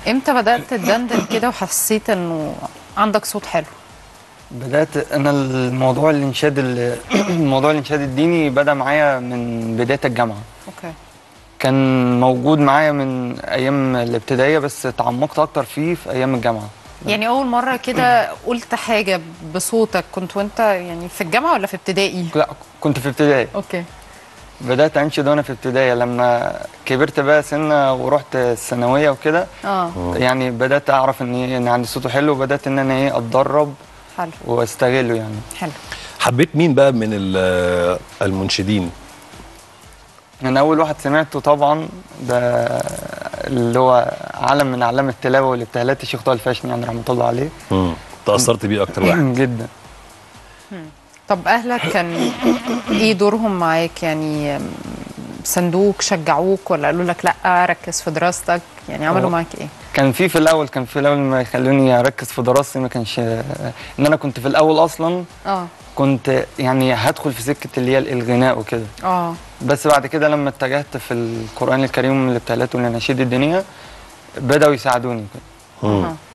امتى بدات تدندن كده وحسيت انه عندك صوت حلو بدات انا الموضوع الانشاد ال- الموضوع الانشاد الديني بدا معايا من بدايه الجامعه اوكي كان موجود معايا من ايام الابتدائيه بس تعمقت اكتر فيه في ايام الجامعه يعني اول مره كده قلت حاجه بصوتك كنت وانت يعني في الجامعه ولا في ابتدائي لا كنت في ابتدائي اوكي بدات انشد وانا في ابتدائي لما كبرت بقى سنه ورحت الثانويه وكده اه يعني بدات اعرف ان ان عندي صوته حلو وبدات ان انا ايه اتدرب حلو واستغله يعني حلو حبيت مين بقى من ال- المنشدين انا اول واحد سمعته طبعا ده اللي هو علم من اعلام التلاوه والابتهالات الشيخ طه الفاشني يعني رحمه الله عليه مم. تاثرت بيه اكتر واحد جدا طب اهلك كان ايه دورهم معاك يعني سندوك شجعوك ولا قالوا لك لا ركز في دراستك يعني عملوا هو- معاك ايه كان في في الاول كان في الاول ما يخلوني اركز في دراستي ما كانش ان انا كنت في الاول اصلا اه كنت يعني هدخل في سكه اللي هي الغناء وكده اه بس بعد كده لما اتجهت في القران الكريم والابتهالات والاناشيد الدينيه بداوا يساعدوني كده مم. آه.